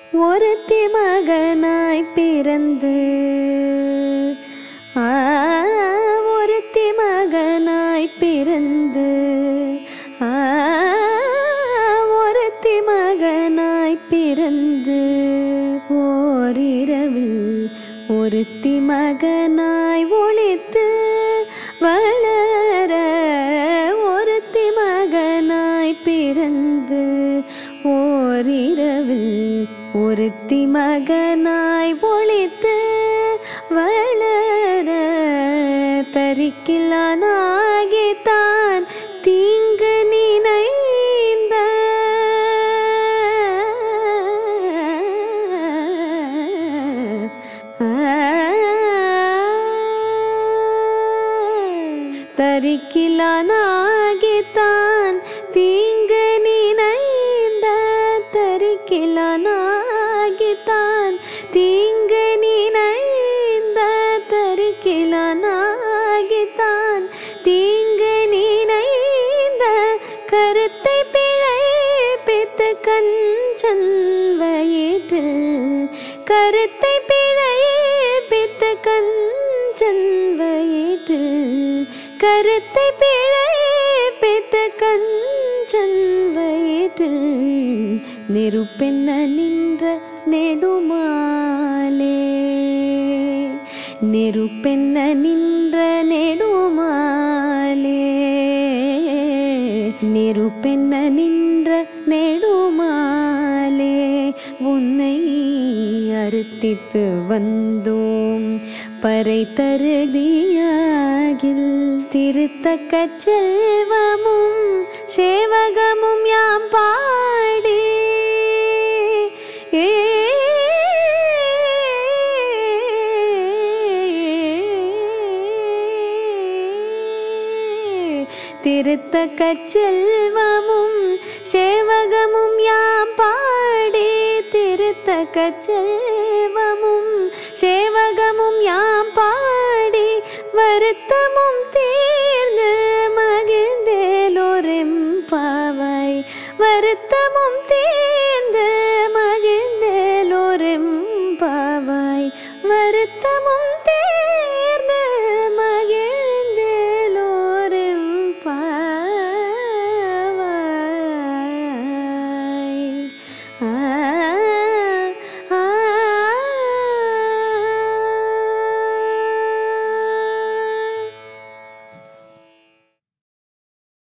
ஒருத்தி மகனாய் பிறந்து ஆ, ஒருத்தி மகனாய் பிறந்து ஆ, ஒருத்தி மகனாய் பிறந்து ஓரிரவில் ஒருத்தி மகனாய் ஒளித்து வளர ஒருத்தி மகனாய் பிறந்து ஓரிரவில் ஒருத்தி மகனாய் ஒளித்து வளர தரிக்கிலானாகித்தான் தீங்கு நினைந்த தரிக்கிலானாகித்தான் தீங்கு நினைந்த தரிக்கிலானாகித்தான் தீங்கு நினைந்த தரிக்கிலானாகித்தான் தீங்கு நினைந்த கருத்தை பிழைப்பித்து கஞ்சன் வயிற்றில் கருத்தை பிழைப்பித்து கஞ்சன் வயிற்றில் கருத்தை பிழைப்பித்து கஞ்சன் வயிற்றில் நெருப்பென்ன நின்ற நெடுமாலே நெருப்பென்ன நின்ற நெடுமாலே நெருப்பென்ன நின்ற நெடுமாலே உன்னை அறுத்தித்து வந்தோம் பறை தருதியாகில் திருத்தக்க செல்வமும் சேவகமும் யாம் பாடி ஏ திருத்தக்க செல்வமும் சேவகமும் யாம் பாடி திருத்தக்க செல்வமும் சேவகமும் யாம் பாடி வருத்தமும் தீர்ந்து மகிழ்ந்தேலோரெம் பாவாய் வருத்தமும் தீர்